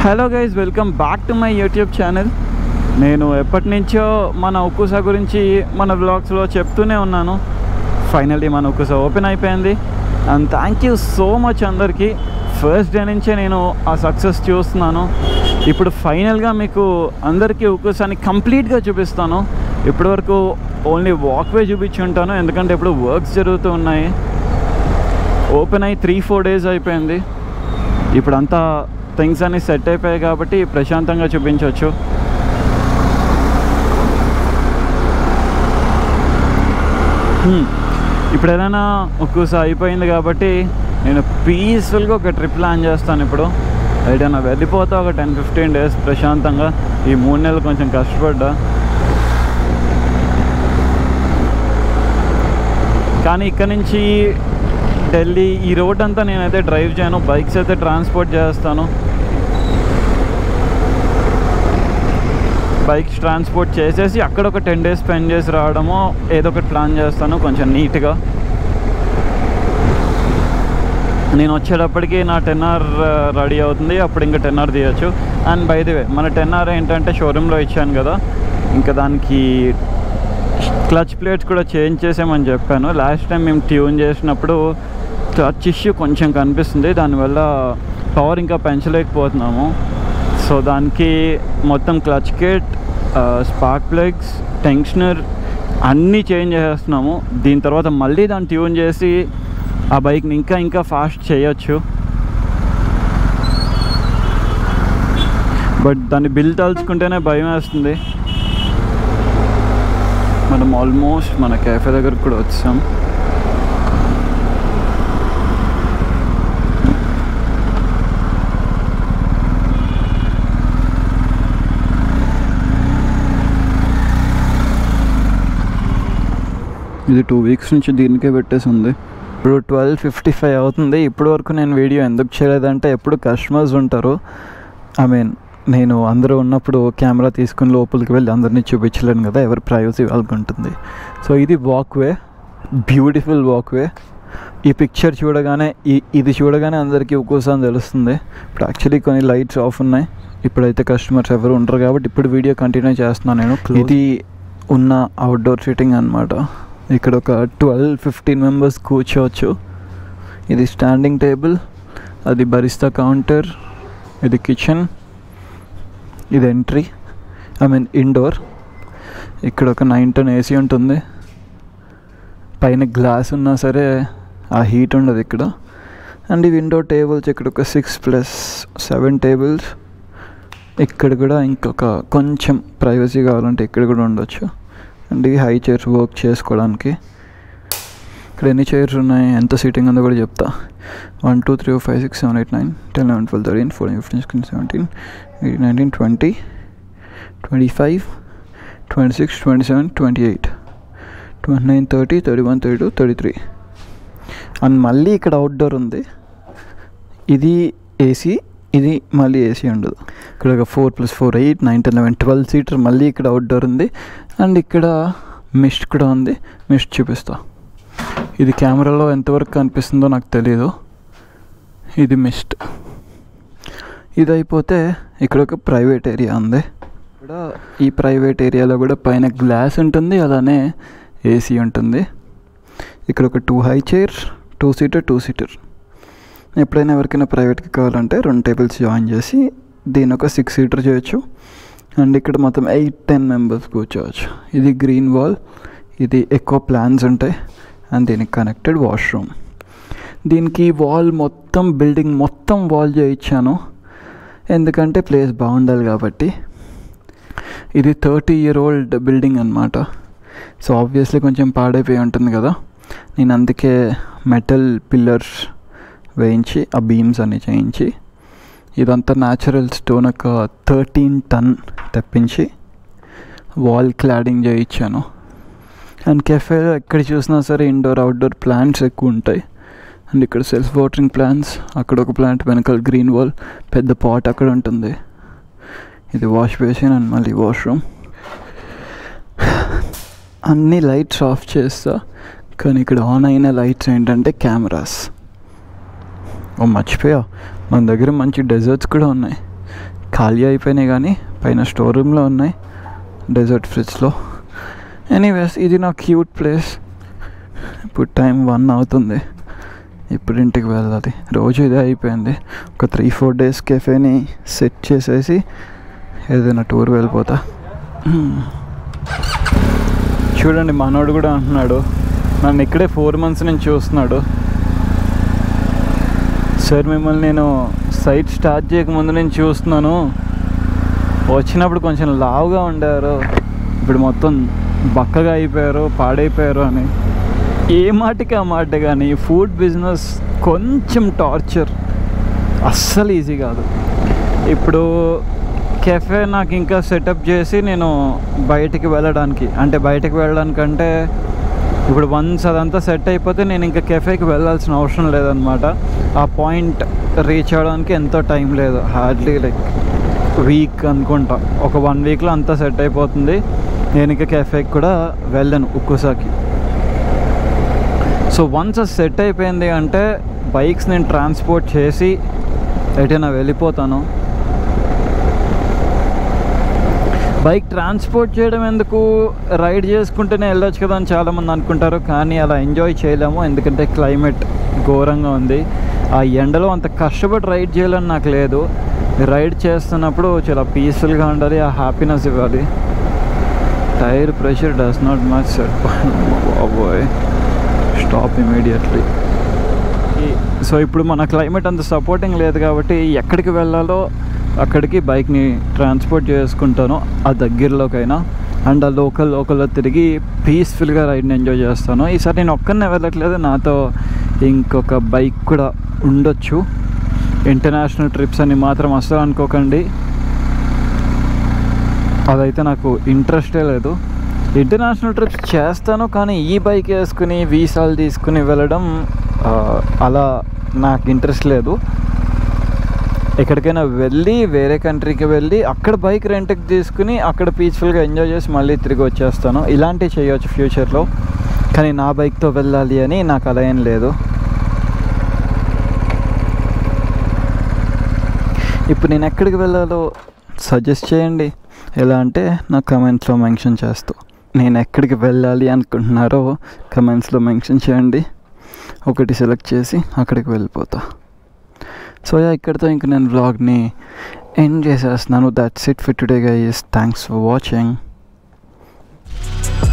hello guys welcome back to my YouTube channel నేను ఎప్పటి నుంచో మన ఉక్కుసా గురించి మన వ్లాగ్స్లో చెప్తూనే ఉన్నాను ఫైనల్లీ మన ఉక్కుసా ఓపెన్ అయిపోయింది and thank you so much అందరికీ ఫస్ట్ డే నుంచే నేను ఆ సక్సెస్ చూస్తున్నాను ఇప్పుడు ఫైనల్గా మీకు అందరికీ ఉక్కుసాని కంప్లీట్గా చూపిస్తాను ఇప్పటివరకు ఓన్లీ వాక్వే చూపించి ఉంటాను ఎందుకంటే ఇప్పుడు వర్క్స్ జరుగుతూ ఉన్నాయి ఓపెన్ అయ్యి త్రీ ఫోర్ డేస్ అయిపోయింది ఇప్పుడు అంతా థింగ్స్ అన్ని సెట్ అయిపోయాయి కాబట్టి ప్రశాంతంగా చూపించవచ్చు ఇప్పుడు ఏదైనా ఒక్కసారి అయిపోయింది కాబట్టి నేను పీస్ఫుల్గా ఒక ట్రిప్ ప్లాన్ చేస్తాను ఇప్పుడు ఎటైనా వెళ్ళిపోతా ఒక టెన్ ఫిఫ్టీన్ డేస్ ప్రశాంతంగా ఈ మూడు నెలలు కొంచెం కష్టపడ్డా కానీ ఇక్కడ నుంచి ఢిల్లీ ఈ రోడ్ అంతా నేనైతే డ్రైవ్ చేయను బైక్స్ అయితే ట్రాన్స్పోర్ట్ చేస్తాను బైక్స్ ట్రాన్స్పోర్ట్ చేసేసి అక్కడ ఒక టెన్ డేస్ స్పెండ్ చేసి రావడమో ఏదో ఒకటి ప్లాన్ చేస్తాను కొంచెం నీట్గా నేను వచ్చేటప్పటికి నా టెన్ అవర్ రెడీ అవుతుంది అప్పుడు ఇంకా టెన్ అవర్ తీయచ్చు అండ్ బై ది వే మన టెన్ అవర్ ఏంటంటే షోరూంలో ఇచ్చాను కదా ఇంకా దానికి క్లచ్ ప్లేట్స్ కూడా చేంజ్ చేసామని చెప్పాను లాస్ట్ టైం మేము ట్యూన్ చేసినప్పుడు క్లచ్ ఇష్యూ కొంచెం కనిపిస్తుంది దానివల్ల పవర్ ఇంకా పెంచలేకపోతున్నాము సో దానికి మొత్తం clutch kit spark plugs tensioner అన్నీ చేంజ్ చేసేస్తున్నాము దీని తర్వాత మళ్ళీ దాన్ని ట్యూన్ చేసి ఆ బైక్ని ఇంకా ఇంకా ఫాస్ట్ చేయొచ్చు బట్ దాన్ని బిల్ తలుచుకుంటేనే భయం వేస్తుంది మనం ఆల్మోస్ట్ మన కేఫే దగ్గరకు కూడా వచ్చాం ఇది టూ వీక్స్ నుంచి దీనికే పెట్టేసి ఉంది ఇప్పుడు ట్వెల్వ్ ఫిఫ్టీ ఫైవ్ అవుతుంది ఇప్పటి వరకు నేను వీడియో ఎందుకు చేయలేదంటే ఎప్పుడు కస్టమర్స్ ఉంటారు ఐ మీన్ నేను అందరూ ఉన్నప్పుడు కెమెరా తీసుకుని లోపలికి వెళ్ళి అందరినీ చూపించలేను కదా ఎవరి ప్రైవసీ వాళ్ళకి ఉంటుంది సో ఇది వాక్వే బ్యూటిఫుల్ వాక్వే ఈ పిక్చర్ చూడగానే ఈ ఇది చూడగానే అందరికీ ఒక్కోసారి తెలుస్తుంది ఇప్పుడు యాక్చువల్లీ కొన్ని లైట్స్ ఆఫ్ ఉన్నాయి ఇప్పుడైతే కస్టమర్స్ ఎవరు ఉండరు కాబట్టి ఇప్పుడు వీడియో కంటిన్యూ చేస్తున్నాను నేను ఇది ఉన్న అవుట్డోర్ సీటింగ్ అనమాట ఇక్కడ ఒక ట్వెల్వ్ ఫిఫ్టీన్ మెంబర్స్ కూర్చోవచ్చు ఇది స్టాండింగ్ టేబుల్ అది బరిస్తా కౌంటర్ ఇది కిచెన్ ఇది ఎంట్రీ ఐ మీన్ ఇండోర్ ఇక్కడ ఒక నైన్ టెన్ ఏసీ ఉంటుంది పైన గ్లాస్ ఉన్నా సరే ఆ హీట్ ఉండదు ఇక్కడ అండ్ ఈ విండో టేబుల్స్ ఇక్కడ ఒక సిక్స్ ప్లస్ సెవెన్ టేబుల్స్ ఇక్కడ కూడా ఇంకొక కొంచెం ప్రైవసీ కావాలంటే ఇక్కడ కూడా ఉండొచ్చు అండ్ ఈ హై చైర్స్ వర్క్ చేసుకోవడానికి ఇక్కడ ఎన్ని చైర్స్ ఉన్నాయి ఎంత సీటింగ్ ఉందో కూడా చెప్తా one two three five six seven eight nine ten eleven twelve thirteen fourteen fifteen sixteen seventeen eighteen nineteen twenty twenty five twenty six twenty seven twenty eight twenty nine thirty thirty one thirty two thirty three and మళ్ళీ ఇక్కడ outdoor ఉంది ఇది AC ఇది మళ్ళీ AC ఉండదు ఇక్కడ ఒక four plus four eight nine ten eleven twelve seater మళ్ళీ ఇక్కడ అవుట్డోర్ ఉంది అండ్ ఇక్కడ మిస్ట్ కూడా ఉంది మిస్ట్ చూపిస్తా ఇది కెమెరాలో ఎంతవరకు కనిపిస్తుందో నాకు తెలియదు ఇది మిస్ట్ ఇది అయిపోతే ఇక్కడ ఒక ప్రైవేట్ ఏరియా ఉంది ఇక్కడ ఈ ప్రైవేట్ ఏరియాలో కూడా పైన గ్లాస్ ఉంటుంది అలానే ఏసీ ఉంటుంది ఇక్కడ ఒక two high chairs two seater two seater ఎప్పుడైనా ఎవరికైనా ప్రైవేట్కి కావాలంటే రెండు టేబుల్స్ జాయిన్ చేసి దీని ఒక సిక్స్ సీటర్ చేయొచ్చు అండ్ ఇక్కడ మొత్తం ఎయిట్ టెన్ మెంబర్స్ కూర్చోవచ్చు ఇది గ్రీన్ వాల్ ఇది ఎక్కువ ప్లాన్స్ ఉంటాయి అండ్ దీనికి కనెక్టెడ్ వాష్రూమ్ దీనికి వాల్ మొత్తం బిల్డింగ్ మొత్తం వాల్ చేయించాను ఎందుకంటే ప్లేస్ బాగుండాలి కాబట్టి ఇది థర్టీ ఇయర్ ఓల్డ్ బిల్డింగ్ అనమాట సో ఆబ్వియస్లీ కొంచెం పాడైపోయి ఉంటుంది కదా నేను అందుకే మెటల్ పిల్లర్స్ వేయించి ఆ బీమ్స్ అన్ని చేయించి ఇదంతా న్యాచురల్ స్టోన్ ఒక థర్టీన్ టన్ తెప్పించి వాల్ క్లాడింగ్ చేయించాను అండ్ కెఫే ఎక్కడ చూసినా సరే ఇండోర్ అవుట్డోర్ ప్లాంట్స్ ఎక్కువ ఉంటాయి అండ్ ఇక్కడ సెల్ఫ్ వాటరింగ్ ప్లాంట్స్ అక్కడ ఒక ప్లాంట్ వెనకాల గ్రీన్ వాల్ పెద్ద పాట్ అక్కడ ఉంటుంది ఇది వాష్ బేసిన్ అండ్ మళ్ళీ వాష్రూమ్ అన్ని లైట్స్ ఆఫ్ చేస్తా కానీ ఇక్కడ ఆన్ అయిన లైట్స్ ఏంటంటే కెమెరాస్ ఓ మర్చిపోయా మన దగ్గర మంచి డెజర్ట్స్ కూడా ఉన్నాయి ఖాళీ అయిపోయినాయి కానీ పైన స్టోర్ రూమ్లో ఉన్నాయి డెజర్ట్ ఫ్రిడ్జ్లో ఎనీవేస్ ఇది నా క్యూట్ ప్లేస్ ఇప్పుడు టైం వన్ అవుతుంది ఇప్పుడు ఇంటికి వెళ్ళాలి రోజు ఇదే అయిపోయింది ఒక త్రీ ఫోర్ డేస్ కెఫేని సెట్ చేసేసి ఏదైనా టూర్ వెళ్ళిపోతా చూడండి మనోడు కూడా అంటున్నాడు నన్ను ఇక్కడే ఫోర్ మంత్స్ నుంచి చూస్తున్నాడు సార్ మిమ్మల్ని నేను సైట్ స్టార్ట్ చేయకముందు నేను చూస్తున్నాను వచ్చినప్పుడు కొంచెం లావుగా ఉండారు ఇప్పుడు మొత్తం బక్కగా అయిపోయారు పాడైపోయారు అని ఏ మాటకి ఆ మాట కానీ ఫుడ్ బిజినెస్ కొంచెం టార్చర్ అస్సలు ఈజీ కాదు ఇప్పుడు కెఫే నాకు ఇంకా సెటప్ చేసి నేను బయటికి వెళ్ళడానికి అంటే బయటికి వెళ్ళడానికంటే ఇప్పుడు వన్స్ అదంతా సెట్ అయిపోతే నేను ఇంకా కెఫేకి వెళ్ళాల్సిన అవసరం లేదనమాట ఆ పాయింట్ రీచ్ అవ్వడానికి ఎంతో టైం లేదు హార్డ్లీ లైక్ వీక్ అనుకుంటా ఒక వన్ వీక్లో అంతా సెట్ అయిపోతుంది నేను ఇంకా కెఫేకి కూడా వెళ్ళను ఉక్కుసాకి సో వన్స్ అది సెట్ అయిపోయింది అంటే బైక్స్ నేను ట్రాన్స్పోర్ట్ చేసి ఎటైనా వెళ్ళిపోతాను బైక్ ట్రాన్స్పోర్ట్ చేయడం ఎందుకు రైడ్ చేసుకుంటూనే వెళ్ళొచ్చు కదా అని చాలామంది అనుకుంటారు కానీ అలా ఎంజాయ్ చేయలేము ఎందుకంటే క్లైమేట్ ఘోరంగా ఉంది ఆ ఎండలో అంత కష్టపడి రైడ్ చేయాలని నాకు లేదు రైడ్ చేస్తున్నప్పుడు చాలా పీస్ఫుల్గా ఉండాలి ఆ హ్యాపీనెస్ ఇవ్వాలి tyre pressure does not much set బాబోయ్ స్టాప్ ఇమీడియట్లీ సో ఇప్పుడు మన క్లైమేట్ అంత సపోర్టింగ్ లేదు కాబట్టి ఎక్కడికి వెళ్ళాలో అక్కడికి బైక్ని ట్రాన్స్పోర్ట్ చేసుకుంటాను ఆ దగ్గరలోకైనా అండ్ ఆ లోకల్ లోకల్లో తిరిగి పీస్ఫుల్గా రైడ్ని ఎంజాయ్ చేస్తాను ఈసారి నేను ఒక్కనే వెళ్ళట్లేదు నాతో ఇంకొక బైక్ కూడా ఉండొచ్చు ఇంటర్నేషనల్ ట్రిప్స్ అని మాత్రం అస్సలు అనుకోకండి అదైతే నాకు ఇంట్రెస్టే లేదు ఇంటర్నేషనల్ ట్రిప్స్ చేస్తాను కానీ ఈ బైక్ వేసుకుని వీసాలు తీసుకుని వెళ్ళడం ఆ, అలా నాకు ఇంట్రెస్ట్ లేదు ఎక్కడికైనా వెళ్ళి వేరే కంట్రీకి వెళ్ళి అక్కడ బైక్ రెంట్కి తీసుకుని అక్కడ పీస్ఫుల్గా ఎంజాయ్ చేసి మళ్ళీ తిరిగి వచ్చేస్తాను ఇలాంటివి చేయొచ్చు ఫ్యూచర్లో కానీ నా బైక్తో వెళ్ళాలి అని నాకు అలా ఏం లేదు ఇప్పుడు నేను ఎక్కడికి వెళ్ళాలో సజెస్ట్ చేయండి ఎలా అంటే నా కమెంట్స్లో మెన్షన్ చేస్తూ నేను ఎక్కడికి వెళ్ళాలి అనుకుంటున్నారో కమెంట్స్లో మెన్షన్ చేయండి ఒకటి సెలెక్ట్ చేసి అక్కడికి వెళ్ళిపోతా సో యా ఇక్కడితో ఇంక నేను వ్లాగ్ని ఎండ్ చేసేస్తున్నాను that's it for today guys thanks for watching